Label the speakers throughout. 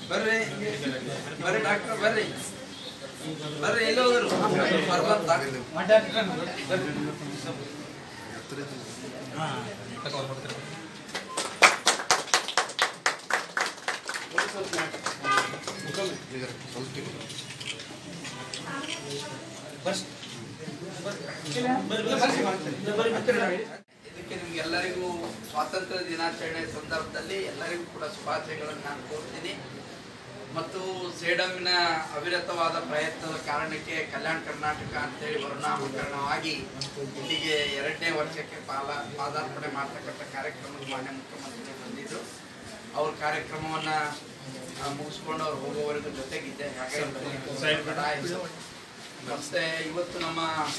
Speaker 1: ಬರ್ರಿ ಬರ್ರಿ ಡಾಕ್ಟರ್ ಬರ್ರಿ ಬರ್ರಿ ಎಲ್ಲಿ ಹೋದ್ರು ಬರ್ಬಂತ ಇದಕ್ಕೆ ನಿಮ್ಗೆಲ್ಲರಿಗೂ ಸ್ವಾತಂತ್ರ್ಯ ದಿನಾಚರಣೆ ಸಂದರ್ಭದಲ್ಲಿ ಎಲ್ಲರಿಗೂ ಕೂಡ ಶುಭಾಶಯಗಳನ್ನು ನಾನು ಕೋರ್ತೀನಿ ಮತ್ತು ಸೇಡಮ್ಮಿನ ಅವಿರತವಾದ ಪ್ರಯತ್ನದ ಕಾರಣಕ್ಕೆ ಕಲ್ಯಾಣ ಕರ್ನಾಟಕ ಅಂತೇಳಿ ಪರಿಣಾಮಕರಣವಾಗಿ ಇಲ್ಲಿಗೆ ಎರಡನೇ ವರ್ಷಕ್ಕೆ ಪಾಲ ಪಾದಾರ್ಪಣೆ ಮಾಡ್ತಕ್ಕಂಥ ಕಾರ್ಯಕ್ರಮಕ್ಕೆ ಮಾನ್ಯ ಮುಖ್ಯಮಂತ್ರಿ ಬಂದಿದ್ದು ಅವ್ರ ಕಾರ್ಯಕ್ರಮವನ್ನ ಆ, ಮುಗಿಸ್ಕೊಂಡು ಅವ್ರು ಹೋಗೋವರೆಗೂ ಜೊತೆಗಿದ್ದೆ ಹಾಗಾಗಿ ಮತ್ತೆ ಇವತ್ತು ನಮ್ಮ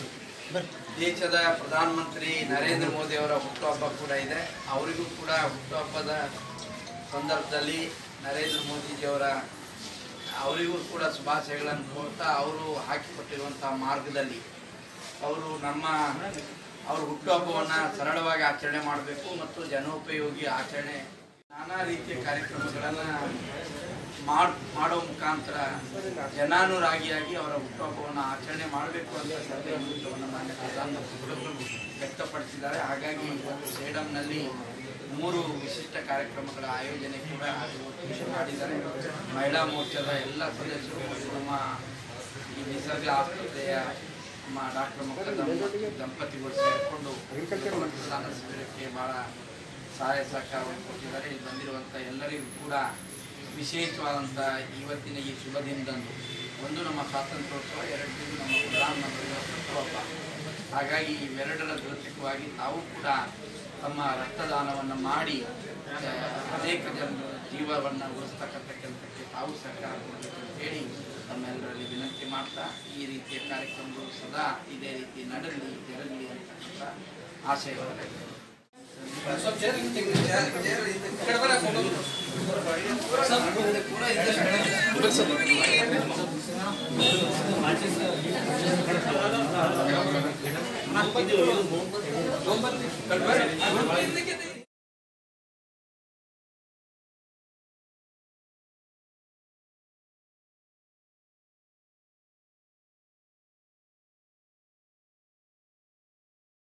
Speaker 1: ದೇಶದ ಪ್ರಧಾನಮಂತ್ರಿ ನರೇಂದ್ರ ಮೋದಿ ಅವರ ಹುಟ್ಟುಹಬ್ಬ ಕೂಡ ಇದೆ ಅವರಿಗೂ ಕೂಡ ಹುಟ್ಟುಹಬ್ಬದ ಸಂದರ್ಭದಲ್ಲಿ ನರೇಂದ್ರ ಮೋದಿಜಿಯವರ ಅವರಿಗೂ ಕೂಡ ಶುಭಾಶಯಗಳನ್ನು ಕೋರ್ತಾ ಅವರು ಹಾಕಿಕೊಟ್ಟಿರುವಂತಹ ಮಾರ್ಗದಲ್ಲಿ ಅವರು ನಮ್ಮ ಅವ್ರ ಹುಟ್ಟುಹಬ್ಬವನ್ನು ಸರಳವಾಗಿ ಆಚರಣೆ ಮಾಡಬೇಕು ಮತ್ತು ಜನೋಪಯೋಗಿ ಆಚರಣೆ ನಾನಾ ರೀತಿಯ ಕಾರ್ಯಕ್ರಮಗಳನ್ನು ಮಾಡ್ ಮಾಡೋ ಮುಖಾಂತರ ಜನಾನುರಾಗಿಯಾಗಿ ಅವರ ಹುಟ್ಟುಹಬ್ಬವನ್ನು ಆಚರಣೆ ಮಾಡಬೇಕು ಅಂತ ಸಂದೇಶವನ್ನು ಮಾನ್ಯ ಪ್ರಧಾನಮಂತ್ರಿಗಳು ವ್ಯಕ್ತಪಡಿಸಿದ್ದಾರೆ ಹಾಗಾಗಿ ಇವತ್ತು ಸೇಡಂನಲ್ಲಿ ಮೂರು ವಿಶಿಷ್ಟ ಕಾರ್ಯಕ್ರಮಗಳ ಆಯೋಜನೆ ಕೂಡ ಇವತ್ತು ಮಾಡಿದ್ದಾರೆ ಮಹಿಳಾ ಮೋರ್ಚಾದ ಎಲ್ಲ ಸದಸ್ಯರು ಮತ್ತು ನಮ್ಮ ಈ ನಿಸರ್ಗ ಆಸ್ಪತ್ರೆಯ ನಮ್ಮ ಡಾಕ್ಟರ್ ಮೊಕದ್ದಮ್ ದಂಪತಿಗಳು ಸೇರಿಕೊಂಡು ರಕ್ತದಾನ ಶಿಬಿರಕ್ಕೆ ಬಹಳ ಸಹಾಯ ಸಹಕಾರವನ್ನು ಕೊಟ್ಟಿದ್ದಾರೆ ಇಲ್ಲಿ ಬಂದಿರುವಂಥ ಎಲ್ಲರಿಗೂ ಕೂಡ ವಿಶೇಷವಾದಂಥ ಇವತ್ತಿನ ಈ ಶುಭ ದಿನದಂದು ಒಂದು ನಮ್ಮ ಸ್ವಾತಂತ್ರ್ಯೋತ್ಸವ ಎರಡನೇದು ನಮ್ಮ ಪ್ರಧಾನಮಂತ್ರಿಗಳ ಹುಟ್ಟುಹಬ್ಬ ಹಾಗಾಗಿ ಇವೆರಡರ ದ್ಯೋತಕವಾಗಿ ತಾವು ಕೂಡ ತಮ್ಮ ರಕ್ತದಾನವನ್ನು ಮಾಡಿ ಆ, ಅನೇಕ ಜನರ ಜೀವವನ್ನು ಉಳಿಸ್ತಕ್ಕಂಥ ಕೆಲಸಕ್ಕೆ ತಾವು ಸಹಕಾರ ಕೊಡಬೇಕು ಅಂತ ಹೇಳಿ ನಮ್ಮೆಲ್ಲರಲ್ಲಿ ವಿನಂತಿ ಮಾಡ್ತಾ ಈ ರೀತಿಯ ಕಾರ್ಯಕ್ರಮಗಳು ಸದಾ ಇದೇ ರೀತಿ ನಡೆಯಲಿ ಜರಗಲಿ ಅಂತಕ್ಕಂಥ ಆಶಯವನ್ನು ಪೂರ